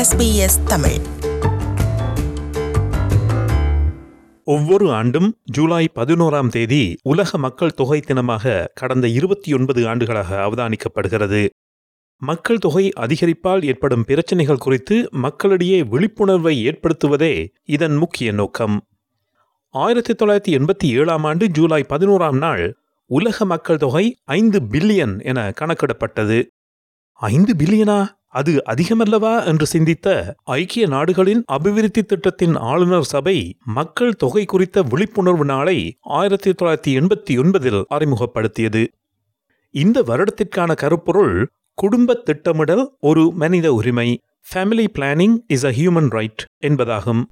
SBS Tamil ஒவ்வொரு ஆண்டும் ஜூலை பதினோராம் தேதி உலக மக்கள் தொகை தினமாக கடந்த இருபத்தி ஒன்பது ஆண்டுகளாக அவதானிக்கப்படுகிறது மக்கள் தொகை அதிகரிப்பால் ஏற்படும் பிரச்சினைகள் குறித்து மக்களிடையே விழிப்புணர்வை ஏற்படுத்துவதே இதன் முக்கிய நோக்கம் ஆயிரத்தி தொள்ளாயிரத்தி எண்பத்தி ஏழாம் ஆண்டு ஜூலை பதினோராம் நாள் உலக மக்கள் தொகை ஐந்து பில்லியன் என கணக்கிடப்பட்டது ஐந்து பில்லியனா அது அதிகமல்லவா என்று சிந்தித்த ஐக்கிய நாடுகளின் அபிவிருத்தி திட்டத்தின் ஆளுநர் சபை மக்கள் தொகை குறித்த விழிப்புணர்வு நாளை ஆயிரத்தி தொள்ளாயிரத்தி எண்பத்தி ஒன்பதில் அறிமுகப்படுத்தியது இந்த வருடத்திற்கான கருப்பொருள் குடும்ப திட்டமிடல் ஒரு மனித உரிமை family planning is a human right என்பதாகும்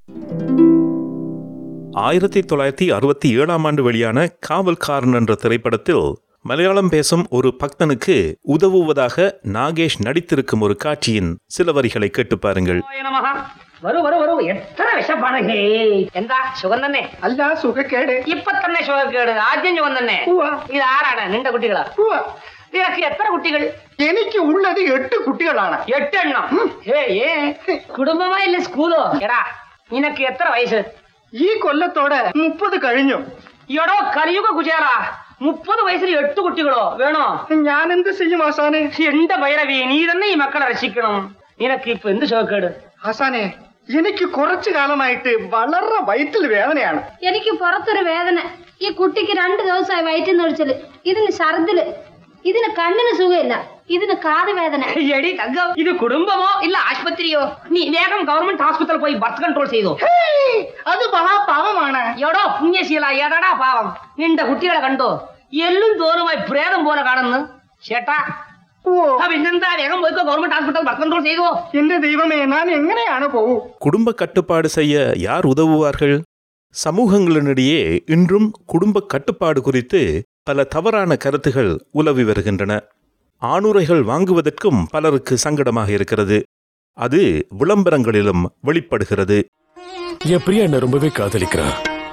ஆயிரத்தி தொள்ளாயிரத்தி அறுபத்தி ஏழாம் ஆண்டு வெளியான காவல்காரன் என்ற திரைப்படத்தில் மலையாளம் பேசும் ஒரு பக்தனுக்கு உதவுவதாக நாகேஷ் நடித்திருக்கும் ஒரு காட்சியின் சில வரிகளை கேட்டு பாருங்கள் ശിവായ നമഃ. വരൂ വരൂ വരൂ എത്ര വിശപ്പാണ് ഹേയ് എന്താ സുഖം തന്നെ അല്ല സുഖക്കേട് ഇപ്പൊ തന്നെ സുഖക്കേട് ആദ്യം സുഖം തന്നെ ഉവ്വ. ഇത് ആരാണ് നിന്റെ കുട്ടികളാ ഉവ്വ. നിനക്ക് എത്ര കുട്ടികൾ എനിക്ക് ഉള്ളത് എട്ട് കുട്ടികളാണ് എട്ടെണ്ണം ഏ ഏ കുടുംബമായില്ലേ സ്കൂളോ എടാ നിനക്ക് എത്ര വയസ്സ് ഈ കൊല്ലത്തോടെ മുപ്പത് കഴിഞ്ഞു എടോ കലിയുഗ കുചേറാ മുപ്പത് വയസ്സിൽ എട്ട് കുട്ടികളോ വേണോ ഞാൻ എന്ത് ചെയ്യും ആസാനെ എന്റെ ഭൈരവി നീ തന്നെ ഈ മക്കളെ രക്ഷിക്കണം നിനക്ക് ഇപ്പൊ എന്ത് സുഖക്കേട് ആസാനെ എനിക്ക് കുറച്ചു കാലമായിട്ട് വളരെ വയറ്റിൽ വേദനയാണ് എനിക്ക് പുറത്തൊരു വേദന ഈ കുട്ടിക്ക് രണ്ട് ദിവസമായി വയറ്റിൽ നിഴിച്ചല് ഇതിന് ഛർദില് ഇതിന് കണ്ണിന് സുഖമില്ല ഇതിന് കാത് വേദന എടി തങ്കം ഇത് കുടുംബമോ ഇല്ല ആശുപത്രിയോ നീ വേഗം ഗവൺമെന്റ് ഹോസ്പിറ്റലിൽ പോയി ബർത്ത് കൺട്രോൾ ചെയ്തോ ഹേയ്, അത് മഹാപാവമാണ് എടോ പുണ്യശീല എടടാ പാവം നിന്റെ കുട്ടികളെ കണ്ടോ എല്ലും തോറുമായി പ്രേതം പോലെ കാണുന്നു ചേട്ടാ ഓ ആ പിന്നെന്താ വേഗം പോയിക്കോ ഗവൺമെന്റ് ഹോസ്പിറ്റൽ ബർത്ത് കൺട്രോൾ ചെയ്തോ എന്റെ ദൈവമേ ഞാൻ എങ്ങനെയാണ് പോവൂ குடும்ப கட்டுப்பாடு செய்ய யார் உதவுவார்கள் சமூகங்களினிடையே இன்றும் குடும்ப கட்டுப்பாடு குறித்து பல தவறான கருத்துகள் உலவி வருகின்றன ஆணுரைகள் வாங்குவதற்கும் பலருக்கு சங்கடமாக இருக்கிறது அது விளம்பரங்களிலும் வெளிப்படுகிறது என் பிரியா என்ன ரொம்பவே காதலிக்கிறா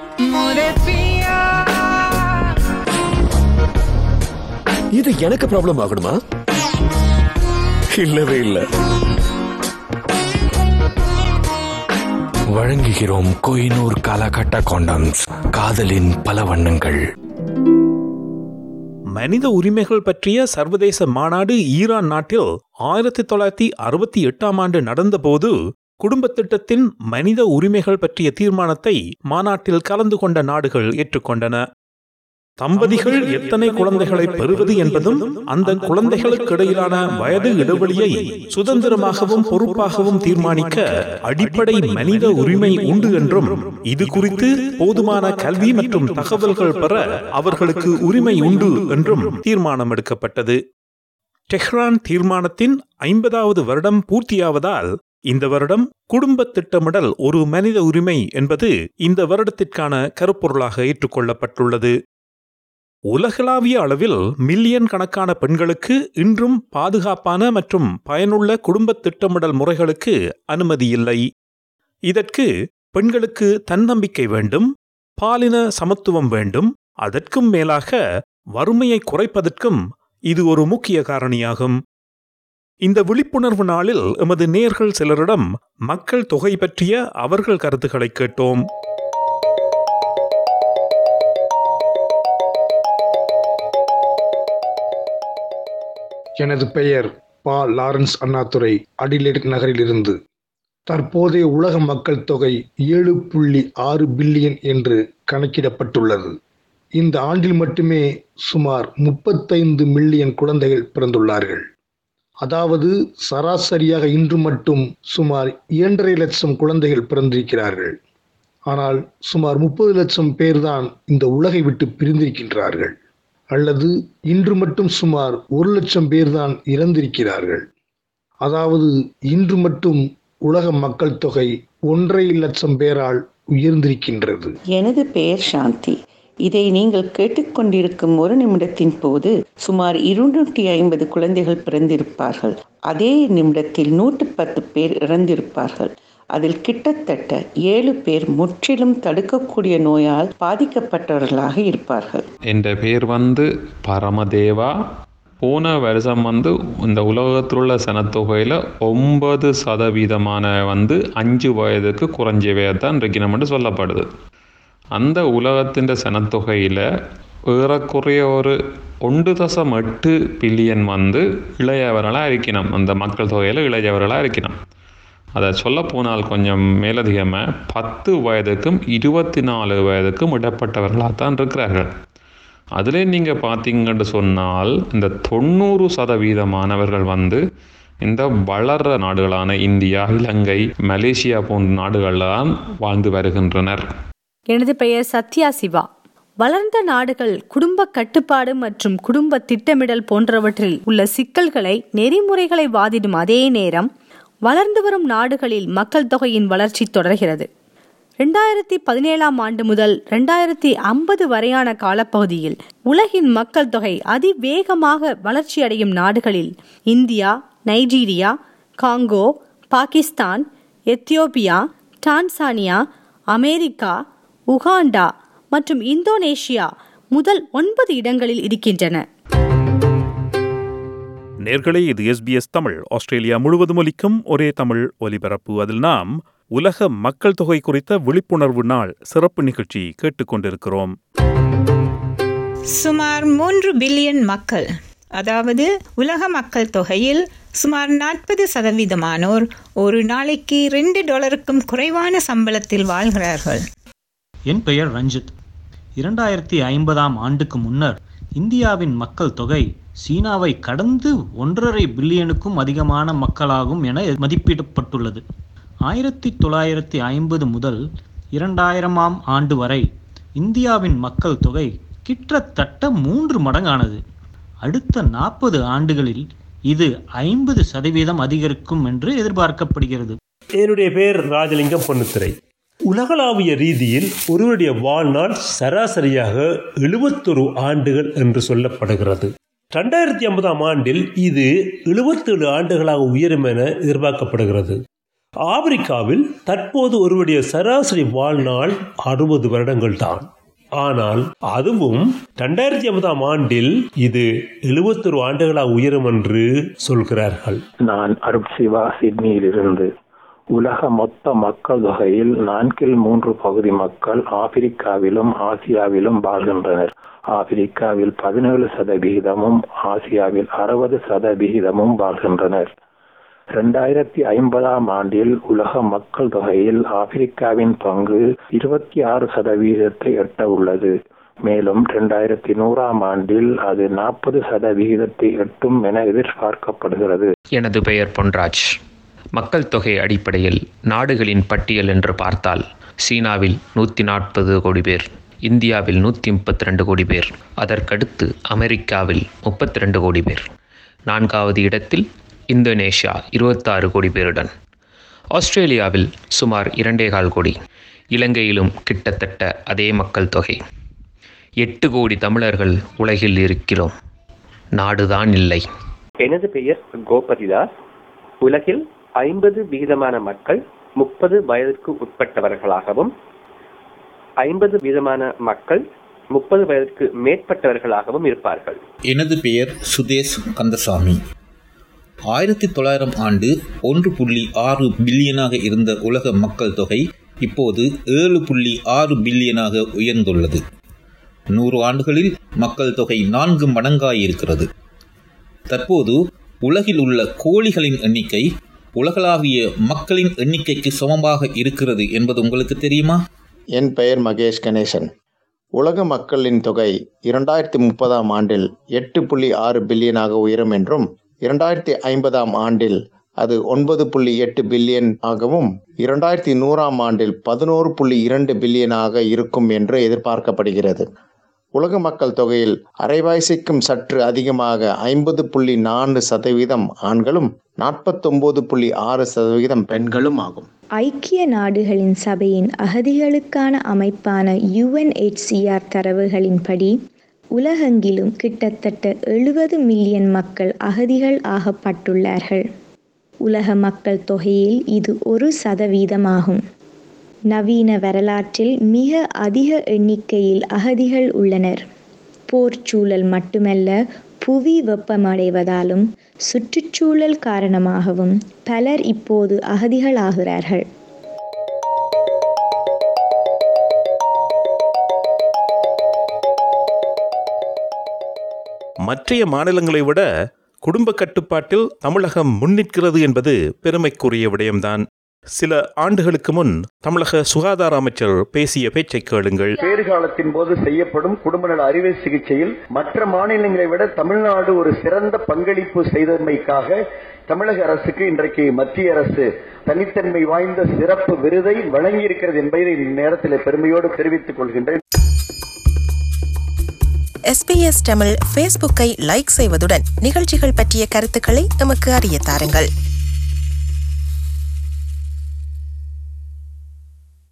இது எனக்கு ப்ராப்ளம் ஆகணுமா இல்லவே இல்ல வழங்குகிறோம் கோயினூர் காலகட்ட காண்டம்ஸ் காதலின் பல வண்ணங்கள் மனித உரிமைகள் பற்றிய சர்வதேச மாநாடு ஈரான் நாட்டில் ஆயிரத்தி தொள்ளாயிரத்தி அறுபத்தி எட்டாம் ஆண்டு நடந்தபோது குடும்பத் திட்டத்தின் மனித உரிமைகள் பற்றிய தீர்மானத்தை மாநாட்டில் கலந்து கொண்ட நாடுகள் ஏற்றுக்கொண்டன தம்பதிகள் எத்தனை குழந்தைகளை பெறுவது என்பதும் அந்த குழந்தைகளுக்கு இடையிலான வயது இடைவெளியை சுதந்திரமாகவும் பொறுப்பாகவும் தீர்மானிக்க அடிப்படை மனித உரிமை உண்டு என்றும் இது குறித்து போதுமான கல்வி மற்றும் தகவல்கள் பெற அவர்களுக்கு உரிமை உண்டு என்றும் தீர்மானம் எடுக்கப்பட்டது டெஹ்ரான் தீர்மானத்தின் ஐம்பதாவது வருடம் பூர்த்தியாவதால் இந்த வருடம் குடும்ப திட்டமிடல் ஒரு மனித உரிமை என்பது இந்த வருடத்திற்கான கருப்பொருளாக ஏற்றுக்கொள்ளப்பட்டுள்ளது உலகளாவிய அளவில் மில்லியன் கணக்கான பெண்களுக்கு இன்றும் பாதுகாப்பான மற்றும் பயனுள்ள குடும்பத் திட்டமிடல் முறைகளுக்கு அனுமதி இல்லை இதற்கு பெண்களுக்கு தன்னம்பிக்கை வேண்டும் பாலின சமத்துவம் வேண்டும் அதற்கும் மேலாக வறுமையை குறைப்பதற்கும் இது ஒரு முக்கிய காரணியாகும் இந்த விழிப்புணர்வு நாளில் எமது நேர்கள் சிலரிடம் மக்கள் தொகை பற்றிய அவர்கள் கருத்துக்களை கேட்டோம் எனது பெயர் பா லாரன்ஸ் அண்ணாதுரை அடிலேட் நகரிலிருந்து தற்போதைய உலக மக்கள் தொகை ஏழு புள்ளி ஆறு பில்லியன் என்று கணக்கிடப்பட்டுள்ளது இந்த ஆண்டில் மட்டுமே சுமார் முப்பத்தைந்து மில்லியன் குழந்தைகள் பிறந்துள்ளார்கள் அதாவது சராசரியாக இன்று மட்டும் சுமார் இரண்டரை லட்சம் குழந்தைகள் பிறந்திருக்கிறார்கள் ஆனால் சுமார் முப்பது லட்சம் பேர்தான் இந்த உலகை விட்டு பிரிந்திருக்கின்றார்கள் அல்லது இன்று மட்டும் சுமார் ஒரு லட்சம் பேர்தான் இறந்திருக்கிறார்கள் அதாவது இன்று மட்டும் உலக மக்கள் தொகை ஒன்றரை லட்சம் பேரால் உயர்ந்திருக்கின்றது எனது பெயர் சாந்தி இதை நீங்கள் கேட்டுக்கொண்டிருக்கும் ஒரு நிமிடத்தின் போது சுமார் இருநூற்றி ஐம்பது குழந்தைகள் பிறந்திருப்பார்கள் அதே நிமிடத்தில் நூற்று பத்து பேர் இறந்திருப்பார்கள் அதில் கிட்டத்தட்ட ஏழு பேர் முற்றிலும் தடுக்கக்கூடிய நோயால் பாதிக்கப்பட்டவர்களாக இருப்பார்கள் എൻ്റെ പേര് വന്ന് പരമദേവ போன வருஷம் வந்து இந்த உலகத்தில் உள்ள சனத்தொகையில் ஒன்பது சதவீதமான வந்து அஞ்சு வயதுக்கு குறைஞ்சவே தான் இருக்கணும்னு சொல்லப்படுது அந்த உலகத்தின் சனத்தொகையில் ஏறக்குறைய ஒரு ஒன்று தசம் எட்டு பில்லியன் வந்து இளையவர்களாக இருக்கணும் அந்த மக்கள் தொகையில் இளையவர்களாக இருக்கணும் அதை சொல்ல போனால் கொஞ்சம் மேலதிகமாக பத்து வயதுக்கும் இருபத்தி நாலு வயதுக்கும் இடப்பட்டவர்களாக தான் இருக்கிறார்கள் அதிலே நீங்கள் பார்த்தீங்கன்னு சொன்னால் இந்த தொண்ணூறு சதவீதமானவர்கள் வந்து இந்த வளர்ற நாடுகளான இந்தியா இலங்கை மலேசியா போன்ற நாடுகள்தான் வாழ்ந்து வருகின்றனர் எனது பெயர் சத்யா சிவா வளர்ந்த நாடுகள் குடும்ப கட்டுப்பாடு மற்றும் குடும்ப திட்டமிடல் போன்றவற்றில் உள்ள சிக்கல்களை நெறிமுறைகளை வாதிடும் அதே நேரம் வளர்ந்து வரும் நாடுகளில் மக்கள் தொகையின் வளர்ச்சி தொடர்கிறது ரெண்டாயிரத்தி பதினேழாம் ஆண்டு முதல் ரெண்டாயிரத்தி ஐம்பது வரையான காலப்பகுதியில் உலகின் மக்கள் தொகை அதிவேகமாக வளர்ச்சியடையும் நாடுகளில் India Nigeria Congo Pakistan Ethiopia Tanzania America Uganda மற்றும் இந்தோனேஷியா முதல் ஒன்பது இடங்களில் இருக்கின்றன நேர்களே இது எஸ்பிஎஸ் தமிழ் ஆஸ்திரேலியா முழுவதும் ஒலிக்கும் ஒரே தமிழ் ஒலிபரப்பு அதில் நாம் உலக மக்கள் தொகை குறித்த விழிப்புணர்வு நாள் சிறப்பு நிகழ்ச்சி கேட்டுக்கொண்டிருக்கிறோம் சுமார் மூன்று பில்லியன் மக்கள் அதாவது உலக மக்கள் தொகையில் சுமார் நாற்பது சதவீதமானோர் ஒரு நாளைக்கு ரெண்டு டாலருக்கும் குறைவான சம்பளத்தில் வாழ்கிறார்கள் என் பெயர் ரஞ்சித் இரண்டாயிரத்தி ஐம்பதாம் ஆண்டுக்கு முன்னர் இந்தியாவின் மக்கள் தொகை சீனாவை கடந்து ஒன்றரை பில்லியனுக்கும் அதிகமான மக்களாகும் என மதிப்பிடப்பட்டுள்ளது ஆயிரத்தி தொள்ளாயிரத்தி ஐம்பது முதல் இரண்டாயிரமாம் ஆண்டு வரை இந்தியாவின் மக்கள் தொகை கிட்டத்தட்ட மூன்று மடங்கானது அடுத்த நாற்பது ஆண்டுகளில் இது ஐம்பது சதவீதம் அதிகரிக்கும் என்று எதிர்பார்க்கப்படுகிறது என்னுடைய பெயர் ராஜலிங்கம் பொன்னுத்துறை உலகளாவிய ரீதியில் ஒருவருடைய வாழ்நாள் சராசரியாக எழுபத்தொரு ஆண்டுகள் என்று சொல்லப்படுகிறது ரெண்டாயிரத்தி ஐம்பதாம் ஆண்டில் இது எழுபத்தேழு ஆண்டுகளாக உயரும் என எதிர்பார்க்கப்படுகிறது ஆப்பிரிக்காவில் தற்போது ஒருவருடைய சராசரி வாழ்நாள் அறுபது வருடங்கள் தான் ஆனால் அதுவும் ரெண்டாயிரத்தி ஐம்பதாம் ஆண்டில் இது எழுபத்தொரு ஆண்டுகளாக உயரும் என்று சொல்கிறார்கள் நான் அருட் சிவா சிட்னியிலிருந்து உலக மொத்த மக்கள் தொகையில் நான்கில் மூன்று பகுதி மக்கள் ஆப்பிரிக்காவிலும் ஆசியாவிலும் வாழ்கின்றனர் ஆப்பிரிக்காவில் பதினேழு சதவிகிதமும் ஆசியாவில் அறுபது சதவிகிதமும் வாழ்கின்றனர் இரண்டாயிரத்தி ஐம்பதாம் ஆண்டில் உலக மக்கள் தொகையில் ஆப்பிரிக்காவின் பங்கு இருபத்தி ஆறு சதவீதத்தை எட்ட உள்ளது மேலும் இரண்டாயிரத்தி நூறாம் ஆண்டில் அது நாற்பது சதவிகிதத்தை எட்டும் என எதிர்பார்க்கப்படுகிறது எனது பெயர் பொன்ராஜ் மக்கள் தொகை அடிப்படையில் நாடுகளின் பட்டியல் என்று பார்த்தால் சீனாவில் நூற்றி நாற்பது கோடி பேர் இந்தியாவில் நூற்றி முப்பத்தி ரெண்டு கோடி பேர் அதற்கடுத்து அமெரிக்காவில் முப்பத்தி ரெண்டு கோடி பேர் நான்காவது இடத்தில் இந்தோனேஷியா இருபத்தாறு கோடி பேருடன் ஆஸ்திரேலியாவில் சுமார் இரண்டே கால் கோடி இலங்கையிலும் கிட்டத்தட்ட அதே மக்கள் தொகை எட்டு கோடி தமிழர்கள் உலகில் இருக்கிறோம் நாடுதான் இல்லை எனது பெயர் கோபதிதாஸ் உலகில் ஐம்பது வீதமான மக்கள் முப்பது வயதிற்கு உட்பட்டவர்களாகவும் ஐம்பது வீதமான மக்கள் முப்பது வயதிற்கு மேற்பட்டவர்களாகவும் இருப்பார்கள் எனது பெயர் சுதேஷ் கந்தசாமி ஆயிரத்தி தொள்ளாயிரம் ஆண்டு ஒன்று புள்ளி ஆறு பில்லியனாக இருந்த உலக மக்கள் தொகை இப்போது ஏழு புள்ளி ஆறு பில்லியனாக உயர்ந்துள்ளது நூறு ஆண்டுகளில் மக்கள் தொகை நான்கு மடங்காயிருக்கிறது தற்போது உலகில் உள்ள கோழிகளின் எண்ணிக்கை உலகளாவிய மக்களின் எண்ணிக்கைக்கு சமமாக இருக்கிறது என்பது உங்களுக்கு தெரியுமா என் பெயர் மகேஷ் கணேசன் உலக மக்களின் தொகை இரண்டாயிரத்தி முப்பதாம் ஆண்டில் எட்டு புள்ளி ஆறு பில்லியனாக உயரும் என்றும் இரண்டாயிரத்தி ஐம்பதாம் ஆண்டில் அது ஒன்பது புள்ளி எட்டு பில்லியன் ஆகவும் இரண்டாயிரத்தி நூறாம் ஆண்டில் பதினோரு புள்ளி இரண்டு பில்லியனாக இருக்கும் என்று எதிர்பார்க்கப்படுகிறது உலக மக்கள் தொகையில் அரைவாய்சிக்கும் சற்று அதிகமாக ஐம்பது புள்ளி நான்கு சதவீதம் ஆண்களும் நாற்பத்தொன்பது புள்ளி ஆறு சதவீதம் பெண்களும் ஆகும் ஐக்கிய நாடுகளின் சபையின் அகதிகளுக்கான அமைப்பான யுஎன்ஹெச்சிஆர் தரவுகளின்படி உலகெங்கிலும் கிட்டத்தட்ட எழுபது மில்லியன் மக்கள் அகதிகள் ஆகப்பட்டுள்ளார்கள் உலக மக்கள் தொகையில் இது ஒரு சதவீதமாகும் நவீன வரலாற்றில் மிக அதிக எண்ணிக்கையில் அகதிகள் உள்ளனர் போர் சூழல் மட்டுமல்ல புவி வெப்பமடைவதாலும் சுற்றுச்சூழல் காரணமாகவும் பலர் இப்போது அகதிகளாகிறார்கள் மற்றைய மாநிலங்களை விட குடும்ப கட்டுப்பாட்டில் தமிழகம் முன்னிற்கிறது என்பது பெருமைக்குரிய விடயம்தான் சில ஆண்டுகளுக்கு முன் தமிழக சுகாதார அமைச்சர் பேசிய பேச்சை கேளுங்கள் பேறுகாலத்தின் போது செய்யப்படும் குடும்ப நல அறுவை சிகிச்சையில் மற்ற மாநிலங்களை விட தமிழ்நாடு ஒரு சிறந்த பங்களிப்பு செய்தமைக்காக தமிழக அரசுக்கு இன்றைக்கு மத்திய அரசு தனித்தன்மை வாய்ந்த சிறப்பு விருதை வழங்கியிருக்கிறது என்பதை இந்நேரத்தில் பெருமையோடு தெரிவித்துக் கொள்கின்றேன் எஸ்பிஎஸ் தமிழ் ஃபேஸ்புக்கை லைக் செய்வதுடன் நிகழ்ச்சிகள் பற்றிய கருத்துக்களை எமக்கு அறிய தாருங்கள்